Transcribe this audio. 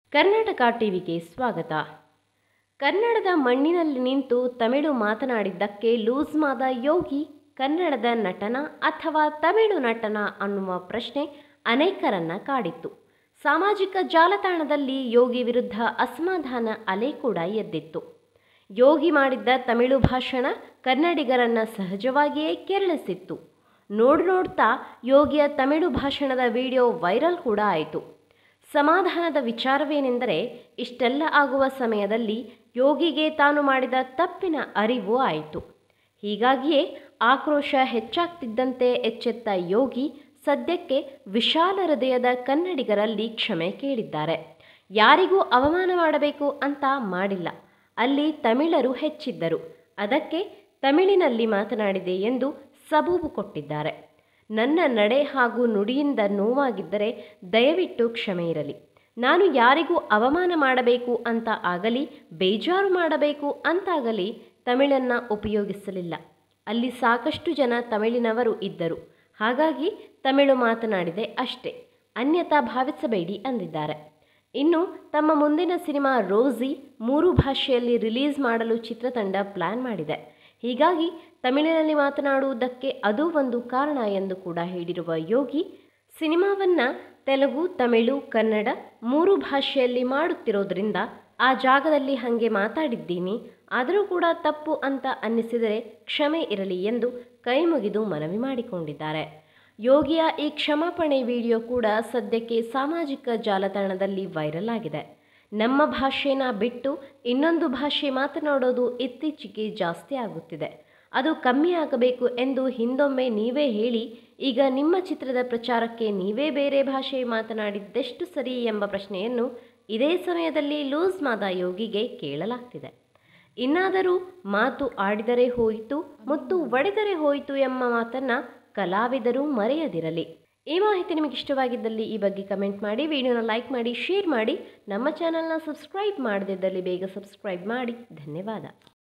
ಕರ್ನಾಟಕ ಟಿವಿಗೆ ಸ್ವಾಗತ ಕನ್ನಡದ ಮಣ್ಣಿನಲ್ಲಿ ನಿಂತು ತಮಿಳು ಮಾತನಾಡಿದ್ದಕ್ಕೆ ಲೂಸ್ ಮಾದ ಯೋಗಿ ಕನ್ನಡದ ನಟನ ಅಥವಾ ತಮಿಳು ನಟನ ಅನ್ನುವ ಪ್ರಶ್ನೆ ಅನೇಕರನ್ನ ಕಾಡಿತ್ತು ಸಾಮಾಜಿಕ ಜಾಲತಾಣದಲ್ಲಿ ಯೋಗಿ ವಿರುದ್ಧ ಅಸಮಾಧಾನ ಅಲೆ ಕೂಡ ಎದ್ದಿತ್ತು ಯೋಗಿ ಮಾಡಿದ್ದ ತಮಿಳು ಭಾಷಣ ಕನ್ನಡಿಗರನ್ನ ಸಹಜವಾಗಿಯೇ ಕೆರಳಿಸಿತ್ತು ನೋಡ್ ನೋಡ್ತಾ ಯೋಗಿಯ ತಮಿಳು ಭಾಷಣದ ವಿಡಿಯೋ ವೈರಲ್ ಕೂಡ ಆಯಿತು ಸಮಾಧಾನದ ವಿಚಾರವೇನೆಂದರೆ ಇಷ್ಟೆಲ್ಲ ಆಗುವ ಸಮಯದಲ್ಲಿ ಯೋಗಿಗೆ ತಾನು ಮಾಡಿದ ತಪ್ಪಿನ ಅರಿವು ಆಯಿತು ಹೀಗಾಗಿಯೇ ಆಕ್ರೋಶ ಹೆಚ್ಚಾಗ್ತಿದ್ದಂತೆ ಎಚ್ಚೆತ್ತ ಯೋಗಿ ಸದ್ಯಕ್ಕೆ ವಿಶಾಲ ಹೃದಯದ ಕನ್ನಡಿಗರಲ್ಲಿ ಕ್ಷಮೆ ಕೇಳಿದ್ದಾರೆ ಯಾರಿಗೂ ಅವಮಾನ ಮಾಡಬೇಕು ಅಂತ ಮಾಡಿಲ್ಲ ಅಲ್ಲಿ ತಮಿಳರು ಹೆಚ್ಚಿದ್ದರು ಅದಕ್ಕೆ ತಮಿಳಿನಲ್ಲಿ ಮಾತನಾಡಿದೆ ಎಂದು ಸಬೂಬು ಕೊಟ್ಟಿದ್ದಾರೆ ನನ್ನ ನಡೆ ಹಾಗೂ ನುಡಿಯಿಂದ ನೋವಾಗಿದ್ದರೆ ದಯವಿಟ್ಟು ಕ್ಷಮೆ ಇರಲಿ ನಾನು ಯಾರಿಗೂ ಅವಮಾನ ಮಾಡಬೇಕು ಅಂತ ಆಗಲಿ ಬೇಜಾರು ಮಾಡಬೇಕು ಅಂತಾಗಲಿ ತಮಿಳನ್ನ ಉಪಯೋಗಿಸಲಿಲ್ಲ ಅಲ್ಲಿ ಸಾಕಷ್ಟು ಜನ ತಮಿಳಿನವರು ಇದ್ದರು ಹಾಗಾಗಿ ತಮಿಳು ಮಾತನಾಡಿದೆ ಅಷ್ಟೇ ಅನ್ಯತಾ ಭಾವಿಸಬೇಡಿ ಅಂದಿದ್ದಾರೆ ಇನ್ನು ತಮ್ಮ ಮುಂದಿನ ಸಿನಿಮಾ ರೋಸಿ ಮೂರು ಭಾಷೆಯಲ್ಲಿ ರಿಲೀಸ್ ಮಾಡಲು ಚಿತ್ರತಂಡ ಪ್ಲಾನ್ ಮಾಡಿದೆ ಹೀಗಾಗಿ ತಮಿಳಿನಲ್ಲಿ ಮಾತನಾಡುವುದಕ್ಕೆ ಅದು ಒಂದು ಕಾರಣ ಎಂದು ಕೂಡ ಹೇಳಿರುವ ಯೋಗಿ ಸಿನಿಮಾವನ್ನ ತೆಲುಗು ತಮಿಳು ಕನ್ನಡ ಮೂರು ಭಾಷೆಯಲ್ಲಿ ಮಾಡುತ್ತಿರೋದ್ರಿಂದ ಆ ಜಾಗದಲ್ಲಿ ಹಾಗೆ ಮಾತಾಡಿದ್ದೀನಿ ಆದರೂ ಕೂಡ ತಪ್ಪು ಅಂತ ಅನ್ನಿಸಿದರೆ ಕ್ಷಮೆ ಇರಲಿ ಎಂದು ಕೈಮುಗಿದು ಮನವಿ ಮಾಡಿಕೊಂಡಿದ್ದಾರೆ ಯೋಗಿಯ ಈ ಕ್ಷಮಾಪಣೆ ವಿಡಿಯೋ ಕೂಡ ಸದ್ಯಕ್ಕೆ ಸಾಮಾಜಿಕ ಜಾಲತಾಣದಲ್ಲಿ ವೈರಲ್ ಆಗಿದೆ ನಮ್ಮ ಭಾಷೆನ ಬಿಟ್ಟು ಇನ್ನೊಂದು ಭಾಷೆ ಮಾತನಾಡೋದು ಇತ್ತೀಚೆಗೆ ಜಾಸ್ತಿ ಆಗುತ್ತಿದೆ ಅದು ಕಮ್ಮಿ ಆಗಬೇಕು ಎಂದು ಹಿಂದೊಮ್ಮೆ ನೀವೇ ಹೇಳಿ ಈಗ ನಿಮ್ಮ ಚಿತ್ರದ ಪ್ರಚಾರಕ್ಕೆ ನೀವೇ ಬೇರೆ ಭಾಷೆ ಮಾತನಾಡಿದ್ದೆಷ್ಟು ಸರಿ ಎಂಬ ಪ್ರಶ್ನೆಯನ್ನು ಇದೇ ಸಮಯದಲ್ಲಿ ಲೂಸ್ ಮಾದ ಯೋಗಿಗೆ ಕೇಳಲಾಗ್ತಿದೆ ಇನ್ನಾದರೂ ಮಾತು ಆಡಿದರೆ ಹೋಯಿತು ಮುತ್ತು ಒಡೆದರೆ ಹೋಯಿತು ಎಂಬ ಮಾತನ್ನ ಕಲಾವಿದರು ಮರೆಯದಿರಲಿ ಈ ಮಾಹಿತಿ ನಿಮಗೆ ಇಷ್ಟವಾಗಿದ್ದಲ್ಲಿ ಈ ಬಗ್ಗೆ ಕಮೆಂಟ್ ಮಾಡಿ ವಿಡಿಯೋನ ಲೈಕ್ ಮಾಡಿ ಶೇರ್ ಮಾಡಿ ನಮ್ಮ ಚಾನಲ್ನ ಸಬ್ಸ್ಕ್ರೈಬ್ ಮಾಡದಿದ್ದಲ್ಲಿ ಬೇಗ ಸಬ್ಸ್ಕ್ರೈಬ್ ಮಾಡಿ ಧನ್ಯವಾದ